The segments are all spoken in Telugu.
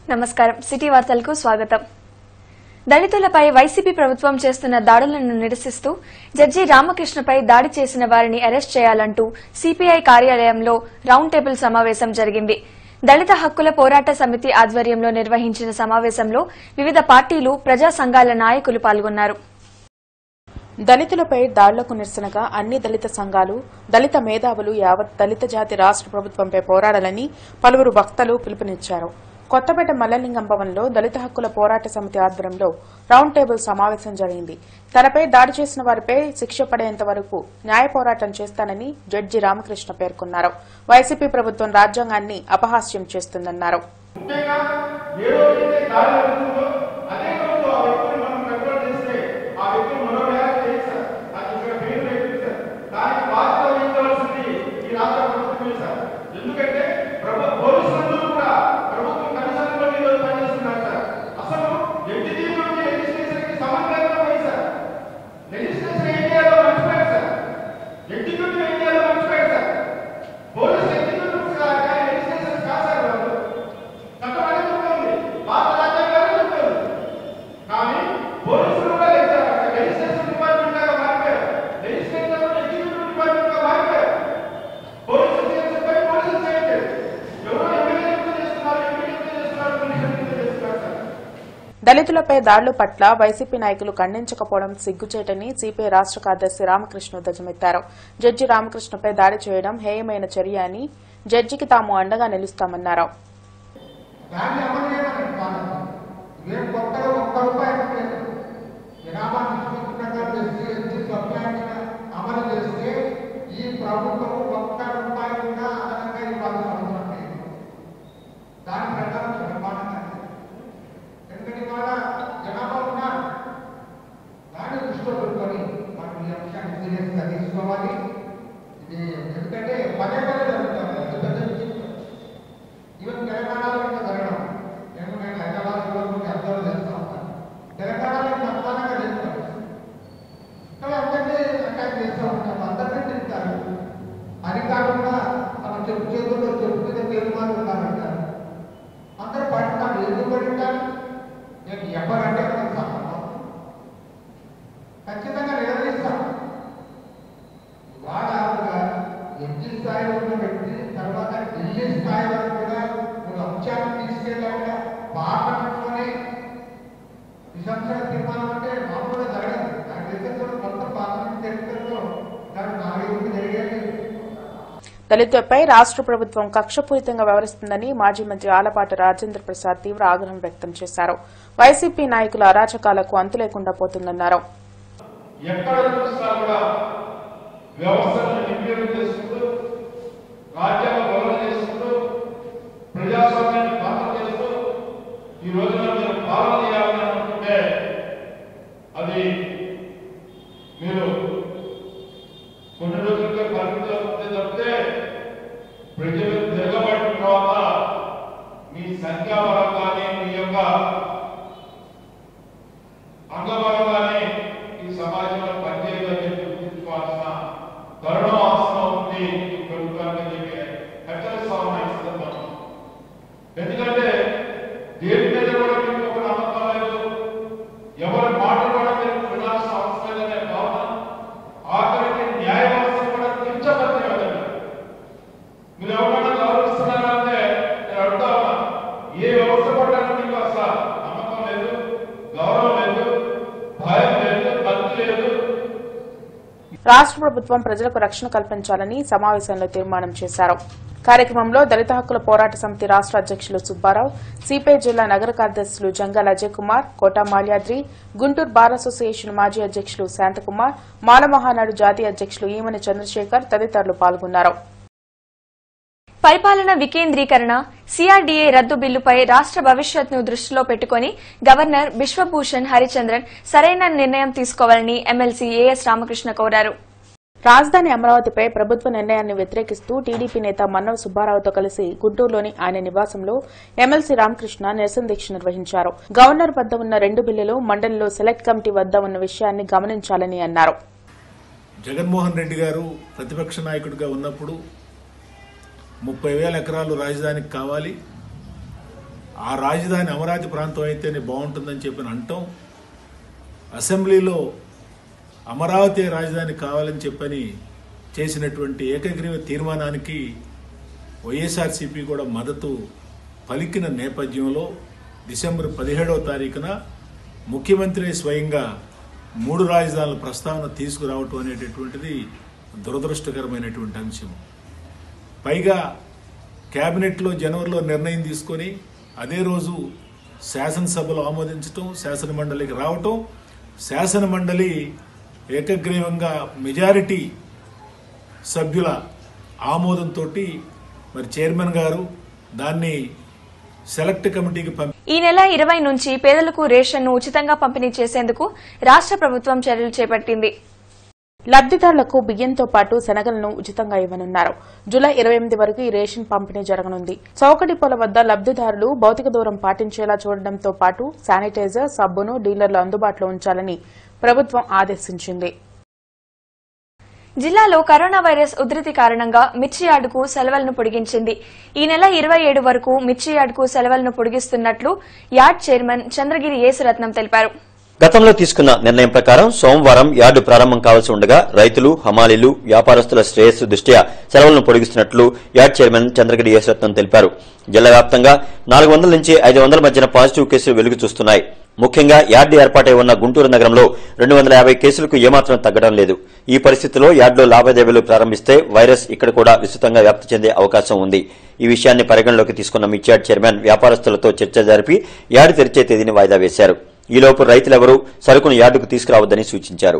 నమస్కారం సిటీ వార్తలకు స్వాగతం దళితులపై వైసీపీ ప్రభుత్వం చేస్తున్న దాడులను నిరసిస్తూ జడ్జి రామకృష్ణపై దాడి చేసిన వారిని అరెస్ట్ చేయాలంటూ సిపిఐ కార్యాలయంలో రౌండ్ టేబుల్ సమావేశం జరిగింది దళిత హక్కుల పోరాట సమితి ఆధ్వర్యంలో నిర్వహించిన సమావేశంలో వివిధ పార్టీలు ప్రజా సంఘాల నాయకులు పాల్గొన్నారు దళితులపై దాడులకు నిరసనగా అన్ని దళిత సంఘాలు దళిత మేధావులు యావత్ దళిత జాతి రాష్ట్ర ప్రభుత్వంపై పోరాడాలని పలువురు వక్తలు పిలుపునిచ్చారు కొత్తపేట మల్లలింగం భవన్లో దళిత హక్కుల పోరాట సమితి ఆధ్వర్యంలో రౌండ్ టేబుల్ సమావేశం జరిగింది తనపై దాడి చేసిన వారిపై శిక్ష పడేంత వరకు న్యాయ పోరాటం చేస్తానని జడ్జి రామకృష్ణ పేర్కొన్నారు వైసీపీ ప్రభుత్వం రాజ్యాంగాన్ని అపహాస్యం చేస్తుందన్నారు ముఖ్యంగా ఏ రోజైతే దాడి జరుగుతుందో అదే రోజు ఆ వ్యక్తిని మనం కంట్రోల్ చేస్తే ఆ వ్యక్తిని మనం రియాక్ట్ చేస్తారు అది ఇక్కడ పేరు లేదు సార్ దానికి బాధ్యత వహించవలసింది ఈ రాష్ట్ర ప్రభుత్వమే సార్ ఎందుకంటే ప్రభు పోలీసులందరూ కూడా ప్రభుత్వం కమిషన్లో ఈరోజు పనిచేస్తున్నారు సార్ అసలు ఎన్టీటీవీ లెజిస్లేషన్కి సమన్వయంలో పోయి సార్ లెజిస్లేషన్ ఏం చేయాలో మర్చిపోయారు సార్ ఎగ్జిక్యూటివ్ ఏం చేయాలో మర్చిపోయారు సార్ పోలీస్ ఎగ్జిక్యూటివ్ కానీ లెజిస్లేషన్ కాదు సార్ వాళ్ళు చట్టం అనేది చెప్తుంది భారత రాజ్యాంగాన్ని చెప్తుంది కానీ పోలీసులు కూడా లెజిస్లేషన్ డిపార్ట్మెంట్ లాగా మారిపోయారు లెజిస్లేషన్ ఎగ్జిక్యూటివ్ డిపార్ట్మెంట్ గా మారిపోయారు పోలీసులు చేసేపై పోలీసులు చేయట్లేదు ఎవరో ఎమ్మెల్యే చేస్తున్నారు ఎంపీ చేస్తున్నారు పోలీసులు చేస్తున్నారు సార్ దళితులపై దాడుల పట్ల వైసీపీ నాయకులు ఖండించకపోవడం సిగ్గుచేటని సిపిఐ రాష్ట్ర కార్యదర్శి రామకృష్ణ ధ్వజమెత్తారు జడ్జి రామకృష్ణపై దాడి చేయడం హేయమైన చర్య అని జడ్జికి తాము అండగా నిలుస్తామన్నారు దాన్ని అమలు చేయమని కాదు ఇవేం కొత్తగా ఒక్క రూపాయి లేదు జనాభా నిష్పత్తి ప్రకారం ఎస్సీ ఎస్టీ సబ్లాంటి అమలు చేస్తే ఈ ప్రభుత్వం ఒక్క రూపాయి కూడా అదనంగా ఇవ్వాల్సిన అవసరం లేదు దాని ప్రకారం బ్రహ్మాండంగా ఉంది. ఎందుకంటే ఇవాళ జనాభా ఉన్నారు దాన్ని దృష్టిలో పెట్టుకొని మనం ఈ అంశాన్ని సీరియస్గా తీసుకోవాలి ఇది ఎందుకంటే పదే పదే జరుగుతుంది పెద్ద పెద్ద విషయం ఈవెన్ తెలంగాణలో ఇంకా జరగడం నేను నేను హైదరాబాద్ లో ఉండి అబ్జర్వ్ చేస్తా ఉంటాను తెలంగాణలో ఇంకా అధ్వానంగా చేస్తారు ఇక్కడ అందరినీ అటాక్ చేస్తూ ఉంటారు అందరినీ తింటారు అధికారంగా మనం చెప్పు చేతుల్లో చెప్పు మీద తీర్మానం ఉన్నారంటారు అందరూ పడుతున్నారు ఎందుకు పడుంటారు నేను ఎవరంటే మనకు సంబంధం ఖచ్చితంగా నిలదీస్తాం ఇవాళ ఒక ఎంజీ స్థాయిలో ఉన్న వ్యక్తి తర్వాత ఢిల్లీ స్థాయి వరకు కూడా ఒక అంశాన్ని తీసుకెళ్ళాక పార్లమెంట్లోనే నిజంగా తీర్మానం అంటే మామూలుగా జరగదు నాకు తెలిసిన కొత్త పార్లమెంట్ చరిత్రలో దాని నాలుగు జరిగేది దళితులపై రాష్ట్ర ప్రభుత్వం కక్షపూరితంగా వ్యవహరిస్తుందని మాజీ మంత్రి ఆలపాటి రాజేంద్ర ప్రసాద్ తీవ్ర ఆగ్రహం వ్యక్తం చేశారు వైసీపీ నాయకుల అరాచకాలకు అంతు లేకుండా పోతుందన్నారు ఎక్కడ చూసినా కూడా వ్యవస్థను నిర్వీర్యం చేసుకుంటూ రాజ్యాంగ బలం చేసుకుంటూ ప్రజాస్వామ్యాన్ని పాలన చేస్తూ ఈ రోజున మీరు పాలన చేయాలని అనుకుంటే అది మీరు కొన్ని రోజులుగా పరిమితిలో ఉంటే తప్పితే ప్రజలు తిరగబడిన తర్వాత మీ సంఖ్యాబలం కానీ మీ యొక్క అంగబలంగానే ఈ సమాజంలో పనిచేయాలని చెప్పి గుర్తుంచుకోవాల్సిన తరుణం అవసరం ఉంది ఈ ప్రభుత్వానికి చెప్పి హెచ్చరిస్తా ఉన్నా ఈ సందర్భంలో ఎందుకంటే దేని మీద కూడా మీకు ఒక నమ్మకం లేదు ఎవరి మాట కూడా మీరు వినాల్సిన అవసరం లేదనే భావన ఆఖరికి న్యాయ వ్యవస్థ కూడా కించపరిచే విధంగా మీరు ఎవరైనా గౌరవిస్తున్నారా అంటే నేను అడుగుతా ఉన్నా ఏ వ్యవస్థ పట్ల మీకు అసలు నమ్మకం లేదు గౌరవం లేదు భయం లేదు భక్తి లేదు రాష్ట్ర ప్రభుత్వం ప్రజలకు రక్షణ కల్పించాలని సమావేశంలో తీర్మానం చేశారు కార్యక్రమంలో దళిత హక్కుల పోరాట సమితి రాష్ట్ర అధ్యక్షులు సుబ్బారావు సిపిఐ జిల్లా నగర కార్యదర్శులు జంగాల అజయ్ కుమార్ కోటా మాల్యాద్రి గుంటూరు బార్ అసోసియేషన్ మాజీ అధ్యక్షులు శాంతకుమార్ మాల మహానాడు జాతీయ అధ్యక్షులు ఈమని చంద్రశేఖర్ తదితరులు పాల్గొన్నారు పరిపాలన వికేంద్రీకరణ సిఆర్డీఏ రద్దు బిల్లుపై రాష్ట్ర భవిష్యత్ను దృష్టిలో పెట్టుకుని గవర్నర్ బిశ్వభూషణ్ హరిచంద్రన్ సరైన నిర్ణయం తీసుకోవాలని ఎమ్మెల్సీ ఏఎస్ రామకృష్ణ కోరారు రాజధాని అమరావతిపై ప్రభుత్వ నిర్ణయాన్ని వ్యతిరేకిస్తూ టీడీపీ నేత మన్నవ సుబ్బారావుతో కలిసి గుంటూరులోని ఆయన నివాసంలో ఎమ్మెల్సీ రామకృష్ణ నిరసన దీక్ష నిర్వహించారు గవర్నర్ వద్ద ఉన్న రెండు బిల్లులు మండలిలో సెలెక్ట్ కమిటీ వద్ద ఉన్న విషయాన్ని గమనించాలని అన్నారు జగన్మోహన్ రెడ్డి గారు ప్రతిపక్ష నాయకుడిగా ఉన్నప్పుడు ముప్పై వేల ఎకరాలు రాజధానికి కావాలి ఆ రాజధాని అమరావతి ప్రాంతం అయితేనే బాగుంటుందని చెప్పి అంటాం అసెంబ్లీలో అమరావతి రాజధాని కావాలని చెప్పని చేసినటువంటి ఏకగ్రీవ తీర్మానానికి వైఎస్ఆర్సీపీ కూడా మద్దతు పలికిన నేపథ్యంలో డిసెంబర్ పదిహేడవ తారీఖున ముఖ్యమంత్రి స్వయంగా మూడు రాజధానుల ప్రస్తావన తీసుకురావటం అనేటటువంటిది దురదృష్టకరమైనటువంటి అంశం పైగా కేబినెట్లో జనవరిలో నిర్ణయం తీసుకొని అదే రోజు శాసనసభలో ఆమోదించటం శాసనమండలికి రావటం శాసనమండలి ఏకగ్రీవంగా మెజారిటీ సభ్యుల ఆమోదంతో మరి చైర్మన్ గారు దాన్ని సెలెక్ట్ కమిటీకి పంపి ఈ నెల ఇరవై నుంచి పేదలకు రేషన్ను ఉచితంగా పంపిణీ చేసేందుకు రాష్ట్ర ప్రభుత్వం చర్యలు చేపట్టింది లబ్దిదారులకు బియ్యంతో పాటు శనగలను ఉచితంగా ఇవ్వనున్నారు జూలై ఇరవై ఎనిమిది వరకు ఈ రేషన్ పంపిణీ జరగనుంది చౌకడిపోల వద్ద లబ్దిదారులు భౌతిక దూరం పాటించేలా చూడడంతో పాటు శానిటైజర్ సబ్బును డీలర్లు అందుబాటులో ఉంచాలని ప్రభుత్వం ఆదేశించింది జిల్లాలో కరోనా వైరస్ ఉధృతి కారణంగా మిర్చి యార్డుకు సెలవులను పొడిగించింది ఈ నెల ఇరవై ఏడు వరకు మిర్చి యార్డుకు సెలవులను పొడిగిస్తున్నట్లు యార్డ్ చైర్మన్ చంద్రగిరి యేసురత్నం తెలిపారు గతంలో తీసుకున్న నిర్ణయం ప్రకారం సోమవారం యార్డు ప్రారంభం కావాల్సి ఉండగా రైతులు హమాలీలు వ్యాపారస్తుల శ్రేయస్సు దృష్ట్యా సెలవులను పొడిగిస్తున్నట్లు యార్డ్ చైర్మన్ చంద్రగిరి యేసరత్నం తెలిపారు జిల్లా వ్యాప్తంగా నాలుగు వందల నుంచి ఐదు వందల మధ్యన పాజిటివ్ కేసులు వెలుగు చూస్తున్నాయి ముఖ్యంగా యార్డు ఏర్పాటై ఉన్న గుంటూరు నగరంలో రెండు వందల యాభై కేసులకు ఏమాత్రం తగ్గడం లేదు ఈ పరిస్థితిలో యార్డులో లావాదేవీలు ప్రారంభిస్తే వైరస్ ఇక్కడ కూడా విస్తృతంగా వ్యాప్తి చెందే అవకాశం ఉంది ఈ విషయాన్ని పరిగణలోకి తీసుకున్న మిర్చియార్డ్ చైర్మన్ వ్యాపారస్తులతో చర్చ జరిపి యార్డు తెరిచే తేదీని వాయిదా వేశారు ఈలోపు రైతులెవరూ సరుకును యార్డుకు తీసుకురావద్దని సూచించారు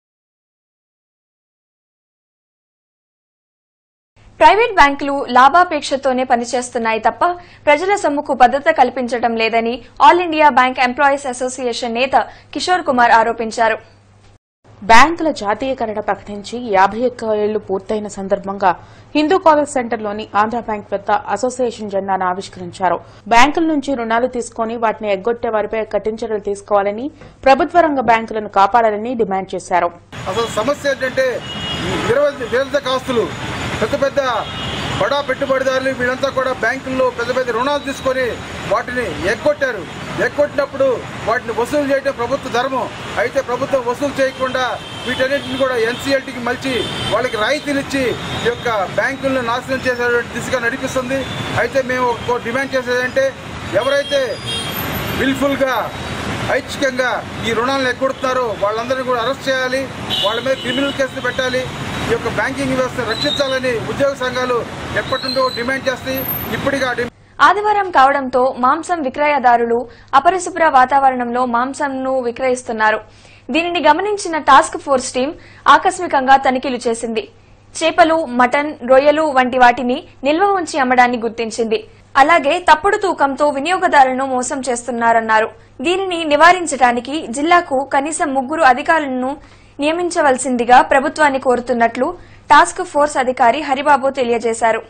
ప్రైవేట్ బ్యాంకులు లాభాపేక్షతోనే పనిచేస్తున్నాయి తప్ప ప్రజల సొమ్ముకు భద్రత కల్పించడం లేదని all India bank employees association నేత కిషోర్ కుమార్ ఆరోపించారు బ్యాంకుల జాతీయకరణ ప్రకటించి యాభై ఒక్క ఏళ్లు పూర్తయిన సందర్భంగా హిందూ కాలేజ్ సెంటర్లోని ఆంధ్ర బ్యాంక్ వద్ద అసోసియేషన్ జెండాను ఆవిష్కరించారు బ్యాంకుల నుంచి రుణాలు తీసుకుని వాటిని ఎగ్గొట్టే వారిపై కఠిన చర్యలు తీసుకోవాలని ప్రభుత్వ రంగ బ్యాంకులను కాపాడాలని డిమాండ్ చేశారు అసలు సమస్య ఏంటంటే ఈ విరవ నిరర్ధక ఆస్తులు పెద్ద పెద్ద బడా పెట్టుబడిదారులు వీళ్ళంతా కూడా బ్యాంకుల్లో పెద్ద పెద్ద రుణాలు తీసుకొని వాటిని ఎగ్గొట్టారు ఎగ్గొట్టినప్పుడు వాటిని వసూలు చేయడం ప్రభుత్వ ధర్మం అయితే ప్రభుత్వం వసూలు చేయకుండా వీటన్నిటిని కూడా ఎన్సీఎల్టీకి మలిచి వాళ్ళకి రాయితీలు ఇచ్చి ఈ యొక్క బ్యాంకులను నాశనం చేసేటువంటి దిశగా నడిపిస్తుంది అయితే మేము ఒక డిమాండ్ చేసేదంటే ఎవరైతే విల్ఫుల్గా ఐచ్ఛికంగా ఈ రుణాలను ఎగ్గొడుతున్నారో వాళ్ళందరినీ కూడా అరెస్ట్ చేయాలి వాళ్ళ మీద క్రిమినల్ కేసులు పెట్టాలి ఈ యొక్క బ్యాంకింగ్ వ్యవస్థను రక్షించాలని ఉద్యోగ సంఘాలు ఎప్పటి నుండో డిమాండ్ చేస్తాయి ఇప్పటిగా ఆ డిమాండ్ ఆదివారం కావడంతో మాంసం విక్రయదారులు అపరిశుభ్ర వాతావరణంలో మాంసంను విక్రయిస్తున్నారు దీనిని గమనించిన టాస్క్ ఫోర్స్ టీం ఆకస్మికంగా తనిఖీలు చేసింది చేపలు మటన్ రొయ్యలు వంటి వాటిని నిల్వ ఉంచి అమ్మడాన్ని గుర్తించింది అలాగే తప్పుడు తూకంతో వినియోగదారులను మోసం చేస్తున్నారన్నారు దీనిని నివారించడానికి జిల్లాకు కనీసం ముగ్గురు అధికారులను నియమించవలసిందిగా ప్రభుత్వాన్ని కోరుతున్నట్లు టాస్క్ ఫోర్స్ అధికారి హరిబాబు తెలియజేశారు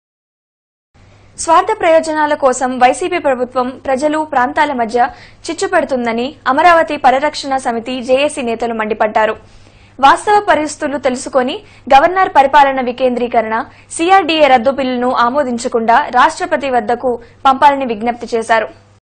స్వార్థ ప్రయోజనాల కోసం వైసీపీ ప్రభుత్వం ప్రజలు ప్రాంతాల మధ్య చిచ్చు పెడుతుందని అమరావతి పరిరక్షణ సమితి జేఏసీ నేతలు మండిపడ్డారు వాస్తవ పరిస్థితులు తెలుసుకొని గవర్నర్ పరిపాలన వికేంద్రీకరణ సీఆర్డీఏ రద్దు బిల్లును ఆమోదించకుండా రాష్ట్రపతి వద్దకు పంపాలని విజ్ఞప్తి చేశారు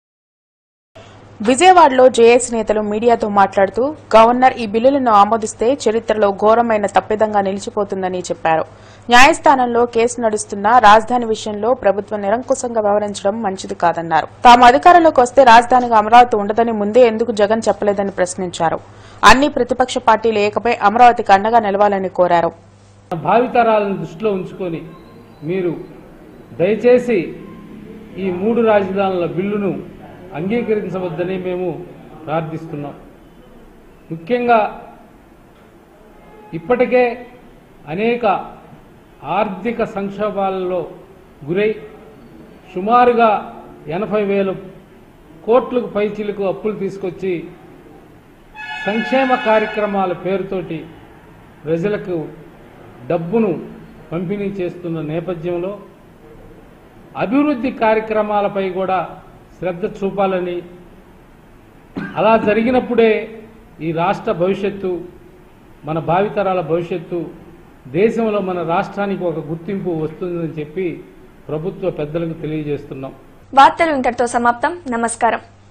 విజయవాడలో జేఏసీ నేతలు మీడియాతో మాట్లాడుతూ గవర్నర్ ఈ బిల్లులను ఆమోదిస్తే చరిత్రలో ఘోరమైన తప్పిదంగా నిలిచిపోతుందని చెప్పారు న్యాయస్థానంలో కేసు నడుస్తున్న రాజధాని విషయంలో ప్రభుత్వం నిరంకుశంగా వ్యవహరించడం మంచిది కాదన్నారు తాము అధికారంలోకి వస్తే రాజధానిగా అమరావతి ఉండదని ముందే ఎందుకు జగన్ చెప్పలేదని ప్రశ్నించారు అన్ని ప్రతిపక్ష పార్టీలు ఏకపై అమరావతికి అండగా నిలవాలని కోరారు భావితరాలను దృష్టిలో ఉంచుకొని మీరు దయచేసి ఈ మూడు రాజధానుల బిల్లును అంగీకరించవద్దని మేము ప్రార్థిస్తున్నాం ముఖ్యంగా ఇప్పటికే అనేక ఆర్థిక సంక్షోభాలలో గురై సుమారుగా ఎనభై వేల కోట్లకు పైచిలకు అప్పులు తీసుకొచ్చి సంక్షేమ కార్యక్రమాల పేరుతోటి ప్రజలకు డబ్బును పంపిణీ చేస్తున్న నేపథ్యంలో అభివృద్ధి కార్యక్రమాలపై కూడా శ్రద్ధ చూపాలని అలా జరిగినప్పుడే ఈ రాష్ట్ర భవిష్యత్తు మన భావితరాల భవిష్యత్తు దేశంలో మన రాష్ట్రానికి ఒక గుర్తింపు వస్తుందని చెప్పి ప్రభుత్వ పెద్దలకు తెలియజేస్తున్నాం వార్తలు ఇంతటితో సమాప్తం నమస్కారం